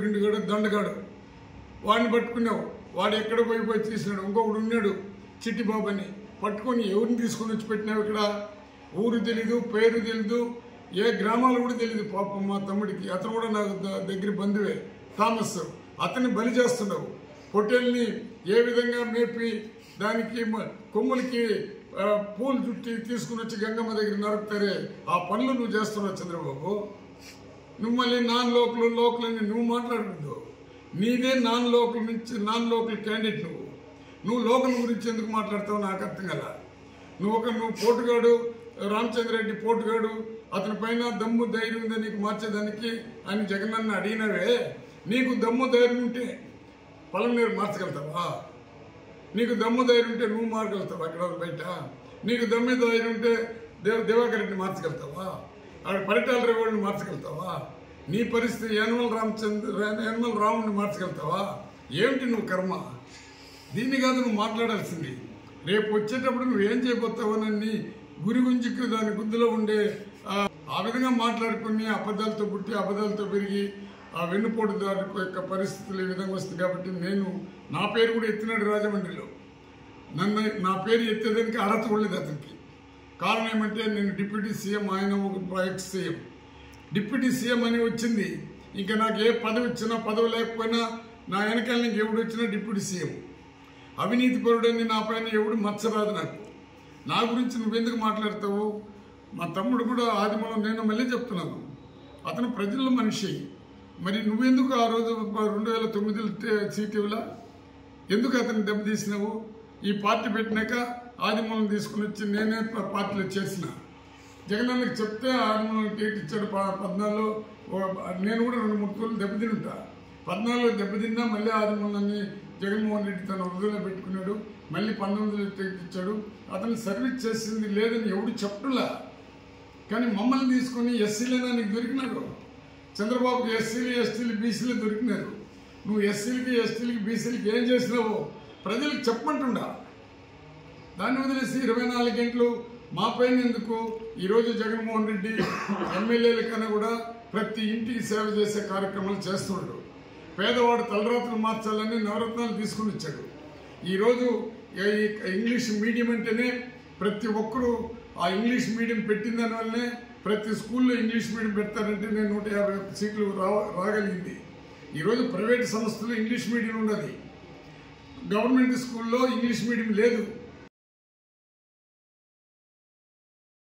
గిండుగాడు దండగాడు వాడిని పట్టుకున్నావు వాడు ఎక్కడ పోయి పోయి తీసినాడు ఇంకొకడు ఉన్నాడు చిట్టిబాబు అని పట్టుకొని ఎవరిని తీసుకొని వచ్చి పెట్టినావు ఇక్కడ ఊరు తెలీదు పేరు తెలీదు ఏ గ్రామాలు కూడా తెలియదు పాపం మా తమ్ముడికి అతను కూడా నాకు ద- దగ్గర బంధువే థామస్ అతన్ని బలి చేస్తున్నావు పొట్టేల్ని ఏ విధంగా మేపి దానికి మ- కొమ్ములకి ఆ, పూలు చుట్టి తీసుకుని వచ్చి గంగమ్మ దగ్గర నరుకుతారే ఆ పనులు నువ్వు చేస్తున్నావు చంద్రబాబు నువ్వు మళ్ళీ నాన్ లోకల్ లోకల్ అని నువ్వు మాట్లాడకూడదు నీదే నాన్ లోకల్ నుంచి నాన్ లోకల్ క్యాండిడేట్ నువ్వు నువ్వు లోకల్ గురించి ఎందుకు మాట్లాడతావు నాకు అర్థం కదా నువ్వు ఒక నువ్వు పోటుగాడు రామచంద్రరెడ్డి పోటుగాడు అతని పైన దమ్ము ధైర్యం ఉందా నీకు మార్చేదానికి అని జగనన్న అడిగినవే నీకు దమ్ము ధైర్యం ఉంటే పలమనేరు మార్చగలుగుతావా నీకు దమ్ము ధైర్యం ఉంటే నువ్వు మార్చగలుగుతావా అక్కడ బయట నీకు దమ్ము ధైర్యం ఉంటే దేవ దివాకర్ రెడ్డిని మార్చగలుగుతావా అక్కడ పరిటాల రేవాడిని మార్చగలుగుతావా నీ పరిస్థితి యనమల రామచంద్ర యనమల రాముడిని మార్చగలుగుతావా ఏమిటి నువ్వు కర్మ దీన్ని కాదు నువ్వు మాట్లాడాల్సింది రేపు వచ్చేటప్పుడు నువ్వు ఏం చేయబోతావనని గురి గుంజుకు దాని గుద్దులో ఉండే ఆ, ఆ విధంగా మాట్లాడుకుని అబద్ధాలతో పుట్టి అబద్ధాలతో పెరిగి ఆ వెన్నుపోటుదారు యొక్క పరిస్థితులు ఈ విధంగా వస్తుంది కాబట్టి నేను నా పేరు కూడా ఎత్తినాడు రాజమండ్రిలో నన్ను నా పేరు ఎత్తేదానికి అర్హత కూడా లేదు అతనికి కారణం ఏమంటే నేను డిప్యూటీ సీఎం ఆయన ఒక ఎక్స్ సీఎం డిప్యూటీ సీఎం అని వచ్చింది ఇంకా నాకు ఏ పదవి ఇచ్చినా పదవి లేకపోయినా నా వెనకాల నీకు ఎవడు వచ్చినా డిప్యూటీ సీఎం అవినీతి పరుడని నా పైన ఎవడు మచ్చరాదు నాకు నా గురించి నువ్వెందుకు మాట్లాడతావు మా తమ్ముడు కూడా ఆదిమూలం నేను మళ్ళీ చెప్తున్నాను అతను ప్రజల మనిషి మరి నువ్వెందుకు ఆ రోజు రెండు వేల తొమ్మిదిలో సీట్ ఇవ్వలా ఎందుకు అతను దెబ్బతీసినావు ఈ పార్టీ పెట్టినాక ఆదిమూలం తీసుకుని వచ్చి నేనే ప- పార్టీలో చేసిన జగనన్నకి చెప్తే ఆదిమూలం టికెట్ ఇచ్చాడు ప- పద్నాలుగులో ఓ- నేను కూడా రెండు మూడు తూర్లు దెబ్బతింటా పద్నాలుగులో దెబ్బతిన్నా మళ్ళీ ఆదిమూలాన్ని జగన్మోహన్ రెడ్డి తన హృదయంలో పెట్టుకున్నాడు మళ్ళీ పంతొమ్మిదిలో టికెట్ ఇచ్చాడు అతను సర్వీస్ చేసింది లేదని ఎవడు చెప్పడులా కానీ మమ్మల్ని తీసుకొని ఎస్సీలైనా నీకు దొరికినాడు చంద్రబాబుకి ఎస్సీలు ఎస్టీలు బీసీలు దొరికినారు నువ్వు ఎస్సీలకి ఎస్టీలకి బీసీలకి ఏం చేసినావో ప్రజలకు చెప్పమంటుండా దాన్ని వదిలేసి ఇరవై నాలుగు గంటలు మా పైన ఎందుకు ఈరోజు జగన్మోహన్ రెడ్డి ఎమ్మెల్యేల కన్నా కూడా ప్రతి ఇంటికి సేవ చేసే కార్యక్రమాలు చేస్తున్నాడు పేదవాడు తలరాత్రులు మార్చాలని నవరత్నాలు తీసుకుని వచ్చాడు ఈరోజు ఈ ఇంగ్లీష్ మీడియం అంటేనే ప్రతి ఒక్కరూ ఆ ఇంగ్లీష్ మీడియం పెట్టిన దానివల్లనే ప్రతి స్కూల్లో ఇంగ్లీష్ మీడియం పెడతారంటే నేను నూట యాభై ఒక్క సీట్లు రా రాగలిగింది ఈరోజు ప్రైవేట్ సంస్థలు ఇంగ్లీష్ మీడియం ఉన్నది గవర్నమెంట్ స్కూల్లో ఇంగ్లీష్ మీడియం లేదు